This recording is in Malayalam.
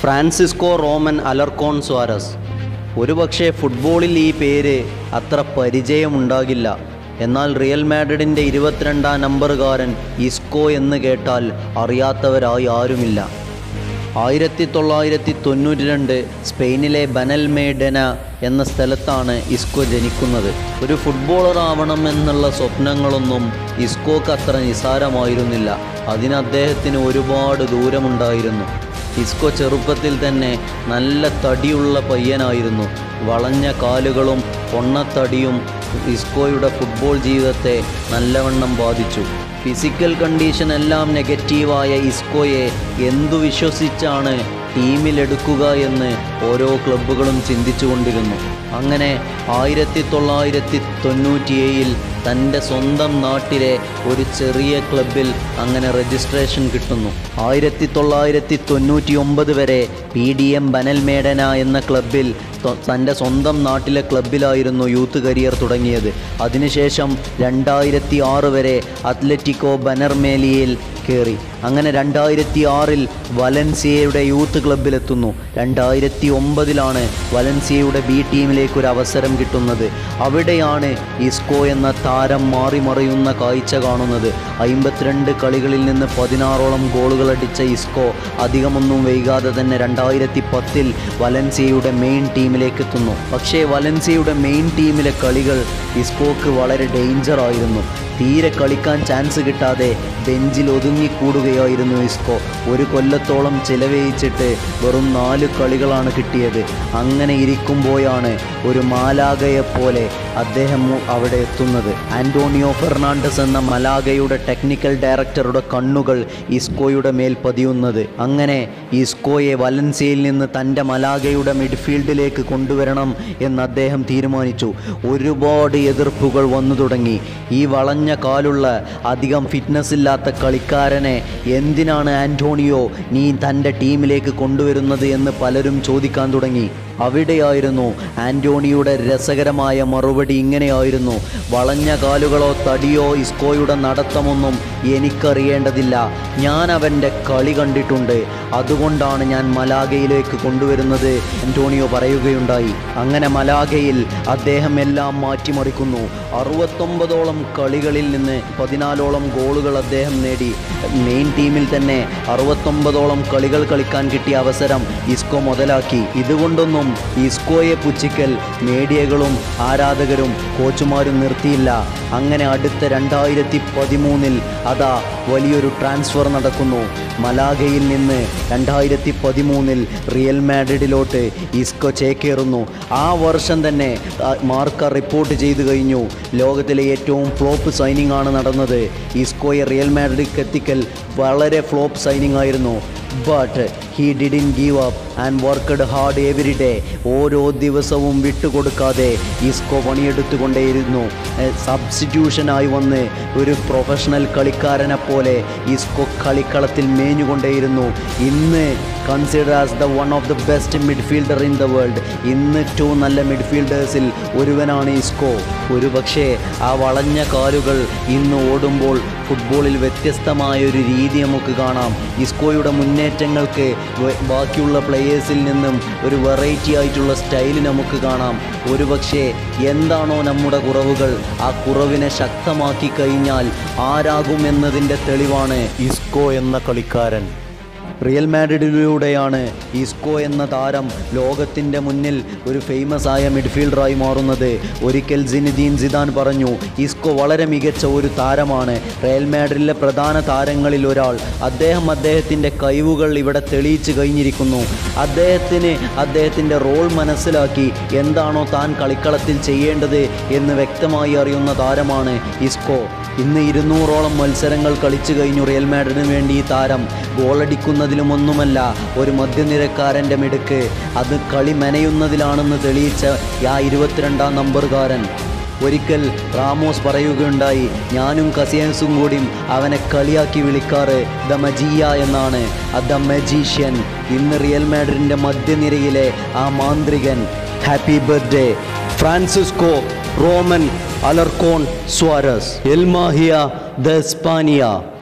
ഫ്രാൻസിസ്കോ റോമൻ അലർക്കോൺ സ്വാരസ് ഒരുപക്ഷെ ഫുട്ബോളിൽ ഈ പേര് അത്ര പരിചയമുണ്ടാകില്ല എന്നാൽ റിയൽ മാഡ്രിഡിൻ്റെ ഇരുപത്തിരണ്ടാം നമ്പറുകാരൻ ഇസ്കോ എന്ന് കേട്ടാൽ അറിയാത്തവരായി ആരുമില്ല ആയിരത്തി തൊള്ളായിരത്തി തൊണ്ണൂറ്റി രണ്ട് സ്പെയിനിലെ ബനൽമേഡന എന്ന സ്ഥലത്താണ് ഇസ്കോ ജനിക്കുന്നത് ഒരു ഫുട്ബോളർ ആവണം എന്നുള്ള സ്വപ്നങ്ങളൊന്നും ഇസ്കോക്ക് അത്ര നിസാരമായിരുന്നില്ല അതിന് അദ്ദേഹത്തിന് ഒരുപാട് ദൂരമുണ്ടായിരുന്നു ഇസ്കോ ചെറുപ്പത്തിൽ തന്നെ നല്ല തടിയുള്ള പയ്യനായിരുന്നു വളഞ്ഞ കാലുകളും പൊണ്ണത്തടിയും ഇസ്കോയുടെ ഫുട്ബോൾ ജീവിതത്തെ നല്ലവണ്ണം ബാധിച്ചു ഫിസിക്കൽ കണ്ടീഷൻ എല്ലാം നെഗറ്റീവായ ഇസ്കോയെ എന്തു വിശ്വസിച്ചാണ് ടീമിലെടുക്കുക എന്ന് ഓരോ ക്ലബ്ബുകളും ചിന്തിച്ചുകൊണ്ടിരുന്നു അങ്ങനെ ആയിരത്തി തൊള്ളായിരത്തി തൊണ്ണൂറ്റിയേഴിൽ തൻ്റെ സ്വന്തം നാട്ടിലെ ഒരു ചെറിയ ക്ലബിൽ അങ്ങനെ രജിസ്ട്രേഷൻ കിട്ടുന്നു ആയിരത്തി തൊള്ളായിരത്തി തൊണ്ണൂറ്റി ഒമ്പത് വരെ പി ഡി എം ബനൽമേഡന എന്ന ക്ലബിൽ തൊ- തൻ്റെ സ്വന്തം നാട്ടിലെ ക്ലബിലായിരുന്നു യൂത്ത് കരിയർ തുടങ്ങിയത് അതിനുശേഷം രണ്ടായിരത്തി ആറ് വരെ അത്ലറ്റിക്കോ ബനർമേലിയയിൽ കയറി അങ്ങനെ രണ്ടായിരത്തി ആറിൽ വലൻസിയയുടെ യൂത്ത് ക്ലബിലെത്തുന്നു രണ്ടായിരത്തി ഒമ്പതിലാണ് വലൻസിയയുടെ ബി ടീമിലേക്ക് ഒരു അവസരം കിട്ടുന്നത് അവിടെയാണ് ഇസ്കോ എന്ന താരം മാറി മറിയുന്ന കാഴ്ച കാണുന്നത് അമ്പത്തിരണ്ട് കളികളിൽ നിന്ന് പതിനാറോളം ഗോളുകൾ അടിച്ച ഇസ്കോ അധികമൊന്നും വൈകാതെ തന്നെ രണ്ടായിരത്തി പത്തിൽ വലൻസിയയുടെ മെയിൻ ടീമിലേക്ക് എത്തുന്നു പക്ഷേ വലൻസിയയുടെ മെയിൻ ടീമിലെ കളികൾ ഇസ്കോക്ക് വളരെ ഡേഞ്ചർ ആയിരുന്നു തീരെ കളിക്കാൻ ചാൻസ് കിട്ടാതെ ബെഞ്ചിൽ ഒതുങ്ങിക്കൂടുകയായിരുന്നു ഇസ്കോ ഒരു കൊല്ലത്തോളം ചിലവഴിച്ചിട്ട് വെറും നാല് കളികളാണ് കിട്ടിയത് അങ്ങനെ ഇരിക്കുമ്പോഴാണ് ഒരു മാലാഗയെപ്പോലെ അദ്ദേഹം അവിടെ എത്തുന്നത് ആന്റോണിയോ ഫെർണാണ്ടസ് എന്ന മലാഗയുടെ ടെക്നിക്കൽ ഡയറക്ടറുടെ കണ്ണുകൾ ഇസ്കോയുടെ മേൽ പതിയുന്നത് അങ്ങനെ ഇസ്കോയെ വലൻസിയയിൽ നിന്ന് തൻ്റെ മലാഗയുടെ മിഡ്ഫീൽഡിലേക്ക് കൊണ്ടുവരണം എന്ന് അദ്ദേഹം തീരുമാനിച്ചു ഒരുപാട് എതിർപ്പുകൾ വന്നു തുടങ്ങി ഈ വളഞ്ഞ കാലുള്ള അധികം ഫിറ്റ്നസ് ഇല്ലാത്ത കളിക്കാരനെ എന്തിനാണ് ആന്റോണിയോ നീ തൻ്റെ ടീമിലേക്ക് കൊണ്ടുവരുന്നത് എന്ന് പലരും ചോദിക്കാൻ തുടങ്ങി അവിടെയായിരുന്നു ആന്റോണിയുടെ രസകരമായ മറുപടി ഇങ്ങനെയായിരുന്നു വളഞ്ഞ കാലുകളോ തടിയോ ഇസ്കോയുടെ നടത്തമൊന്നും എനിക്കറിയേണ്ടതില്ല ഞാൻ അവൻ്റെ കളി കണ്ടിട്ടുണ്ട് അതുകൊണ്ടാണ് ഞാൻ മലാഗയിലേക്ക് കൊണ്ടുവരുന്നത് ആന്റോണിയോ പറയുകയുണ്ടായി അങ്ങനെ മലാഗയിൽ അദ്ദേഹം എല്ലാം മാറ്റിമറിക്കുന്നു അറുപത്തൊമ്പതോളം കളികളിൽ നിന്ന് പതിനാലോളം ഗോളുകൾ അദ്ദേഹം നേടി മെയിൻ ടീമിൽ തന്നെ അറുപത്തൊമ്പതോളം കളികൾ കളിക്കാൻ കിട്ടിയ അവസരം ഇസ്കോ മുതലാക്കി ഇതുകൊണ്ടൊന്നും ഇസ്കോയെ പുച്ഛിക്കൽ മീഡിയകളും ആരാധകരും കോച്ചുമാരും നിർത്തിയില്ല അങ്ങനെ അടുത്ത രണ്ടായിരത്തി പതിമൂന്നിൽ അതാ വലിയൊരു ട്രാൻസ്ഫർ നടക്കുന്നു മലാഗയിൽ നിന്ന് രണ്ടായിരത്തി പതിമൂന്നിൽ റിയൽ മാഡ്രിഡിലോട്ട് ഇസ്കോ ചേക്കേറുന്നു ആ വർഷം തന്നെ ആ, മാർക്ക റിപ്പോർട്ട് ചെയ്തു കഴിഞ്ഞു ലോകത്തിലെ ഏറ്റവും ഫ്ലോപ്പ് സൈനിങ് ആണ് നടന്നത് ഇസ്കോയെ റിയൽ മാഡ്രിഡിലേക്ക് എത്തിക്കൽ വളരെ ഫ്ലോപ്പ് സൈനിങ് ആയിരുന്നു but he didn't give up and worked hard every day ഓരോ ദിവസവും വിട്ടുകൊടുക്കാതെ ഇസ്കോ പണിയെടുത്തുകൊണ്ടേയിരുന്നു സബ്സ്റ്റിറ്റ്യൂഷനായി വന്ന് ഒരു പ്രൊഫഷണൽ കളിക്കാരനെ പോലെ ഇസ്കോ കളിക്കളത്തിൽ മേഞ്ഞുകൊണ്ടേയിരുന്നു ഇന്ന് consider as the one of the best midfielder in the world ഇന്ന് ഏറ്റവും നല്ല മിഡ്ഫീൽഡേഴ്സിൽ ഒരുവനാണ് ഇസ്കോ ഒരുപക്ഷേ ആ വളഞ്ഞ കാലുകൾ ഇന്ന് ഓടുമ്പോൾ ഫുട്ബോളിൽ വ്യത്യസ്തമായ ഒരു രീതി നമുക്ക് കാണാം ഇസ്കോയുടെ മുന്നേറ്റങ്ങൾക്ക് വ- ബാക്കിയുള്ള പ്ലെയേഴ്സിൽ നിന്നും ഒരു വെറൈറ്റി ആയിട്ടുള്ള സ്റ്റൈൽ നമുക്ക് കാണാം ഒരുപക്ഷേ എന്താണോ നമ്മുടെ കുറവുകൾ ആ കുറവിനെ ശക്തമാക്കി കഴിഞ്ഞാൽ ആരാകും എന്നതിൻ്റെ തെളിവാണ് ഇസ്കോ എന്ന കളിക്കാരൻ റിയൽ മാഡ്രിഡിലൂടെയാണ് ഇസ്കോ എന്ന താരം ലോകത്തിൻ്റെ മുന്നിൽ ഒരു ഫേമസ് ആയ മിഡ്ഫീൽഡറായി മാറുന്നത് ഒരിക്കൽ സിനിദീൻ സിദാൻ പറഞ്ഞു ഇസ്കോ വളരെ മികച്ച ഒരു താരമാണ് റയൽ മാഡ്രിഡിലെ പ്രധാന താരങ്ങളിൽ ഒരാൾ അദ്ദേഹം അദ്ദേഹത്തിൻ്റെ കഴിവുകൾ ഇവിടെ തെളിയിച്ചു കഴിഞ്ഞിരിക്കുന്നു അദ്ദേഹത്തിന് അദ്ദേഹത്തിൻ്റെ റോൾ മനസ്സിലാക്കി എന്താണോ താൻ കളിക്കളത്തിൽ ചെയ്യേണ്ടത് എന്ന് വ്യക്തമായി അറിയുന്ന താരമാണ് ഇസ്കോ ഇന്ന് ഇരുന്നൂറോളം മത്സരങ്ങൾ കളിച്ചു കഴിഞ്ഞു റിയൽ മാഡ്രിഡിന് വേണ്ടി ഈ താരം ഗോളടിക്കുന്നതിലുമൊന്നുമല്ല ഒരു മധ്യനിരക്കാരൻ്റെ മിടുക്ക് അത് കളി മെനയുന്നതിലാണെന്ന് തെളിയിച്ച ആ ഇരുപത്തിരണ്ടാം നമ്പറുകാരൻ ഒരിക്കൽ റാമോസ് പറയുകയുണ്ടായി ഞാനും കസിയൻസും കൂടിയും അവനെ കളിയാക്കി വിളിക്കാറ് ദ മജിയ എന്നാണ് ദ മജീഷ്യൻ ഇന്ന് റിയൽ മാഡ്രിഡിൻ്റെ മധ്യനിരയിലെ ആ മാന്ത്രികൻ happy birthday Francisco Roman Alarcon Suarez El Magia ദ എസ്പാനിയ